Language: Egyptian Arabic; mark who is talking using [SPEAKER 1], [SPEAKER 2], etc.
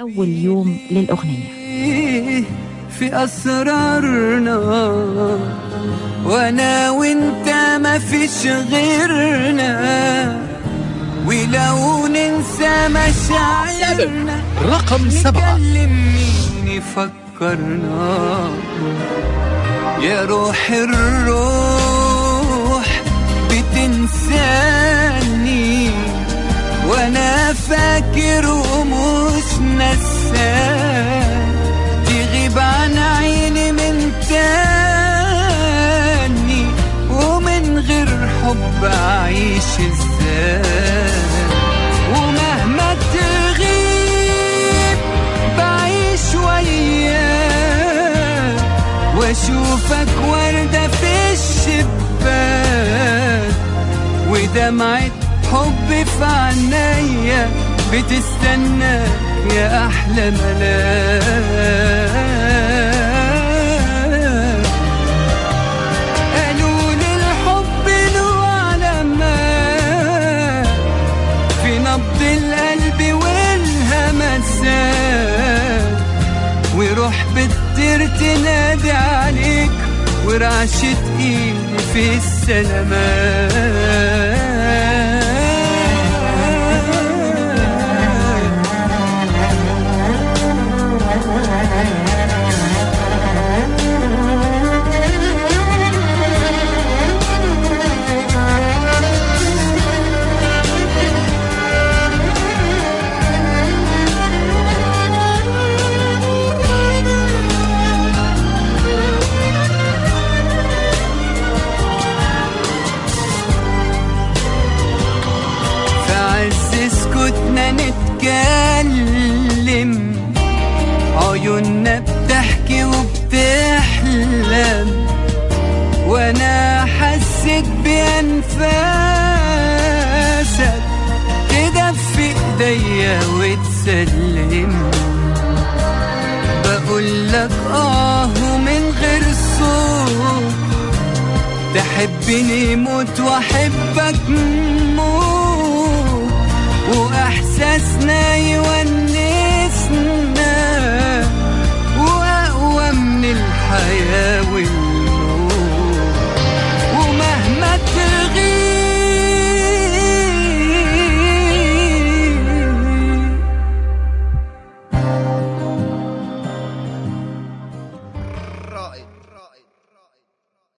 [SPEAKER 1] أول يوم للأغنية
[SPEAKER 2] في أسرارنا وأنا وأنت ما فيش غيرنا ولو ننسى مشاعرنا
[SPEAKER 3] رقم سبعة
[SPEAKER 2] نكلم مين يفكرنا يا روح الروح بتنساني وانا فاكر ومش نسان تغيب عن عيني من تاني ومن غير حب اعيش ازاي ومهما تغيب بعيش وياك واشوفك وردة في الشباك ودمعة حب في عينيا بتستناك يا احلى ملاك قالوا لي الحب له علامات في نبض القلب والهمسات وروح بتطير تنادي عليك ورعشة ايدي في السلامات في عز سكوتنا نتكلم عيوننا بتحكي وبتحلم وانا حسيت بانفاسك كده في ايديا وتسلم بقول لك اه ومن غير صوت تحبني موت واحبك